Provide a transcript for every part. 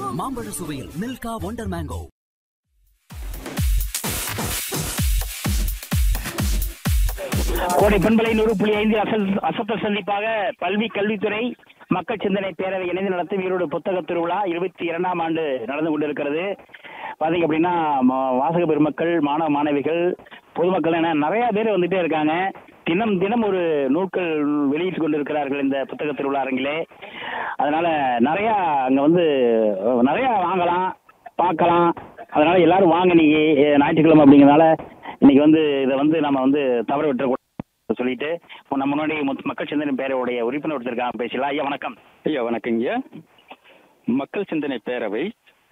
மாம்பழ சுவையில் Milkha wonder mango கோடை பண்பலை நூறு புள்ளி ஐந்து அசல் அசத்த சந்திப்பாக கல்வி கல்வித்துறை மக்கள் சிந்தனை பேரவை இணைந்து நடத்தும் ஈரோடு புத்தக திருவிழா இருபத்தி இரண்டாம் ஆண்டு நடந்து கொண்டிருக்கிறது பாத்தீங்க அப்படின்னா ம- வாசக பெருமக்கள் மாணவ மாணவிகள் பொதுமக்கள் என நிறைய பேர் வந்துட்டே இருக்காங்க தினம் தினம் ஒரு நூல்கள் வெளியிட்டு கொண்டிருக்கிறார்கள் இந்த புத்தக திருவிழா அரங்கிலே அதனால நிறைய அங்க வந்து அஹ், நிறைய வாங்கலாம் பார்க்கலாம் அதனால எல்லாரும் வாங்க இன்னைக்கு அஹ், ஞாயிற்றுக்கிழமை அப்படிங்கிறனால இன்னைக்கு வந்து இதை வந்து நம்ம வந்து தவற விட்டுறக்கூடாது சொல்லிட்டு இப்போ நம்ம முன்னாடி மொத்த- மக்கள் சிந்தனை பேரவையுடைய உறுப்பினர் ஒருத்தர் இருக்காங்க பேசலாம் ஐயா வணக்கம் ஐயா வணக்கங்க மக்கள் சிந்தனை பேரவை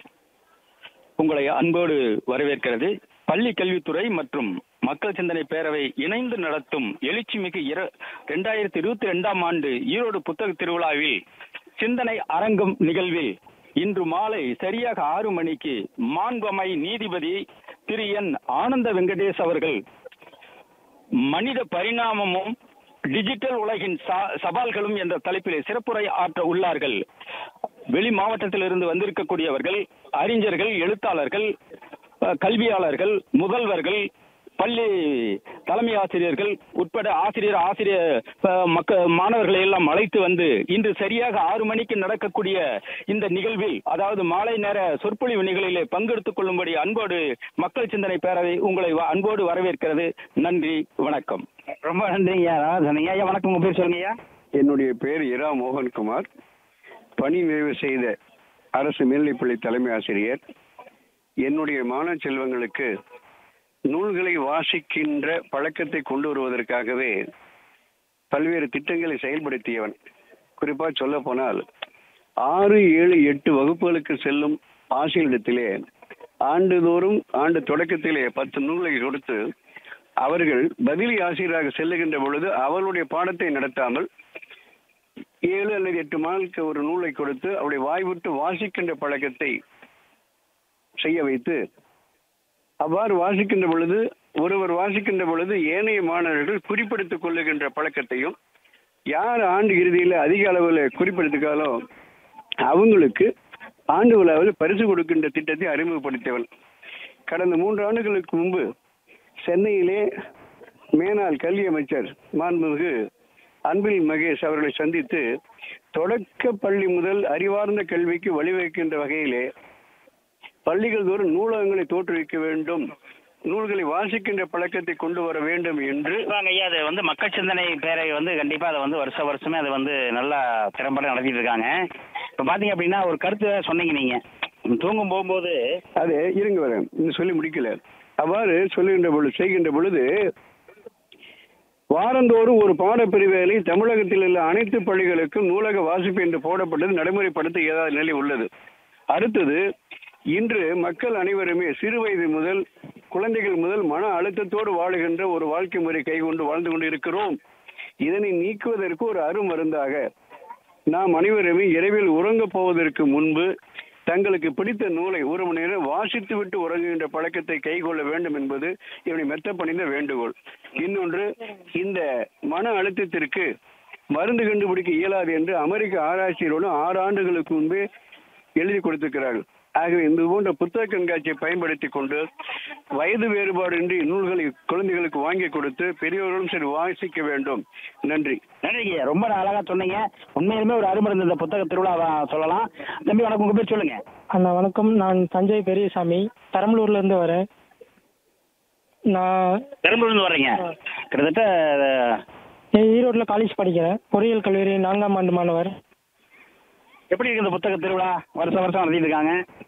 உங்களை அன்போடு வரவேற்கிறது பள்ளி கல்வித்துறை மற்றும் மக்கள் சிந்தனை பேரவை இணைந்து நடத்தும் எழுச்சிமிகு இர ரெண்டாயிரத்தி இருபத்தி ரெண்டாம் ஆண்டு ஈரோடு புத்தக திருவிழாவில் சிந்தனை அரங்கம் நிகழ்வில் இன்று மாலை சரியாக ஆறு மணிக்கு மாண்பமை நீதிபதி திரு என் ஆனந்த வெங்கடேஷ் அவர்கள் மனித பரிணாமமும் டிஜிட்டல் உலகின் சா- சவால்களும் என்ற தலைப்பிலே சிறப்புரை ஆற்ற உள்ளார்கள் வெளி மாவட்டத்திலிருந்து வந்திருக்கக்கூடியவர்கள் அறிஞர்கள் எழுத்தாளர்கள் அஹ், கல்வியாளர்கள் முதல்வர்கள் பள்ளி தலைமை ஆசிரியர்கள் உட்பட ஆசிரியர் ஆசிரியர் அஹ், மக்க மாணவர்களை எல்லாம் அழைத்து வந்து இன்று சரியாக ஆறு மணிக்கு நடக்கக்கூடிய இந்த நிகழ்வில் அதாவது மாலை நேர சொற்பொழிவு நிகழ்விலே பங்கெடுத்துக் கொள்ளும்படி அன்போடு மக்கள் சிந்தனை பேரவை உங்களை வ- அன்போடு வரவேற்கிறது நன்றி வணக்கம் ரொம்ப நன்றிங்க ஐயா நல்லா சொன்னீங்க ஐயா வணக்கம் உங்க பேர் சொல்லுங்க ஐயா என்னுடைய பேர் இரா மோகன்குமார் பணி நிறைவு செய்த அரசு மேல்நிலைப்பள்ளி தலைமை ஆசிரியர் என்னுடைய மாணவ செல்வங்களுக்கு நூல்களை வாசிக்கின்ற பழக்கத்தை கொண்டு வருவதற்காகவே பல்வேறு திட்டங்களை செயல்படுத்தியவன் குறிப்பாக சொல்ல போனால் ஆறு ஏழு எட்டு வகுப்புகளுக்கு செல்லும் ஆசிரியரிடத்திலே ஆண்டுதோறும் ஆண்டு தொடக்கத்திலே பத்து நூல்களை கொடுத்து அவர்கள் பதிலி ஆசிரியராக செல்லுகின்ற பொழுது அவர்களுடைய பாடத்தை நடத்தாமல் ஏழு அல்லது எட்டு மாதங்களுக்கு ஒரு நூலை கொடுத்து அவருடைய வாய்விட்டு வாசிக்கின்ற பழக்கத்தை செய்ய வைத்து அவ்வாறு வாசிக்கின்ற பொழுது ஒருவர் வாசிக்கின்ற பொழுது ஏனைய மாணவர்கள் குறிப்பெடுத்துக் கொள்ளுகின்ற பழக்கத்தையும் யார் ஆண்டு இறுதியில் அதிக அளவில் குறிப்பெடுத்துக்காலோ அவங்களுக்கு ஆண்டு விழாவில் பரிசு கொடுக்கின்ற திட்டத்தை அறிமுகப்படுத்தியவன் கடந்த மூன்று ஆண்டுகளுக்கு முன்பு சென்னையிலே மேனாள் கல்வி அமைச்சர் மாண்புமிகு அன்பில் மகேஷ் அவர்களை சந்தித்து தொடக்க பள்ளி முதல் அறிவார்ந்த கல்விக்கு வழிவகுக்கின்ற வகையிலே பள்ளிகள் தோறும் நூலகங்களை தோற்றுவிக்க வேண்டும் நூல்களை வாசிக்கின்ற பழக்கத்தை கொண்டு வர வேண்டும் என்று கண்டிப்பாங்க ஐயா அது வந்து மக்கள் சிந்தனை பேரவை வந்து கண்டிப்பா அதை வந்து வருஷ வருஷமே அதை வந்து நல்லா திறம்பட நடத்திட்டு இருக்காங்க இப்போ பாத்தீங்க அப்படின்னா ஒரு கருத்து சொன்னீங்க நீங்க தூங்கும் போகும்போது அது இருங்க வரேன் இன்னும் சொல்லி முடிக்கல அவ்வாறு சொல்லுகின்ற பொழுது செய்கின்ற பொழுது வாரந்தோறும் ஒரு பாடப்பிரிவுகளை தமிழகத்தில் உள்ள அனைத்து பள்ளிகளுக்கும் நூலக வாசிப்பு என்று போடப்பட்டது நடைமுறைப்படுத்த ஏதாவது நிலை உள்ளது அடுத்தது இன்று மக்கள் அனைவருமே சிறு வயது முதல் குழந்தைகள் முதல் மன அழுத்தத்தோடு வாழுகின்ற ஒரு வாழ்க்கை முறை கைகொண்டு வாழ்ந்து கொண்டு இருக்கிறோம் இதனை நீக்குவதற்கு ஒரு அருமருந்தாக நாம் அனைவருமே இரவில் உறங்கப் போவதற்கு முன்பு தங்களுக்கு பிடித்த நூலை ஒரு மணி நேரம் வாசித்து விட்டு உறங்குகின்ற பழக்கத்தை கைக்கொள்ள வேண்டும் என்பது என்னுடைய மெத்த பணிந்த வேண்டுகோள் இன்னொன்று இந்த மன அழுத்தத்திற்கு மருந்து கண்டுபிடிக்க இயலாது என்று அமெரிக்க ஆராய்ச்சியாளர்களும் ஆறு ஆண்டுகளுக்கு முன்பே எழுதி கொடுத்திருக்கிறார்கள் ஆகவே இந்த போன்ற புத்தக கண்காட்சியை பயன்படுத்தி கொண்டு வயது வேறுபாடின்றி நூல்களை குழந்தைகளுக்கு வாங்கி கொடுத்து பெரியவர்களும் சரி வாசிக்க வேண்டும் நன்றி நன்றிங்க ஐயா ரொம்ப அழகா சொன்னீங்க உண்மையிலுமே ஒரு அருமருந்து இந்த புத்தக திருவிழா சொல்லலாம் தம்பி வணக்கம் உங்க பேர் சொல்லுங்க அண்ணா வணக்கம் நான் சஞ்சய் பெரியசாமி பெரம்பலூர்ல இருந்து வரேன் நான் பெரம்பலூர்ல இருந்து வர்றீங்க கிட்டத்தட்ட ஈ- ஈரோட்ல காலேஜ் படிக்கிறேன் பொறியியல் கல்லூரி நான்காம் ஆண்டு மாணவர் எப்படி இருக்கு இந்த புத்தக திருவிழா வருஷம் வருஷம் நடத்திட்டு இருக்காங்க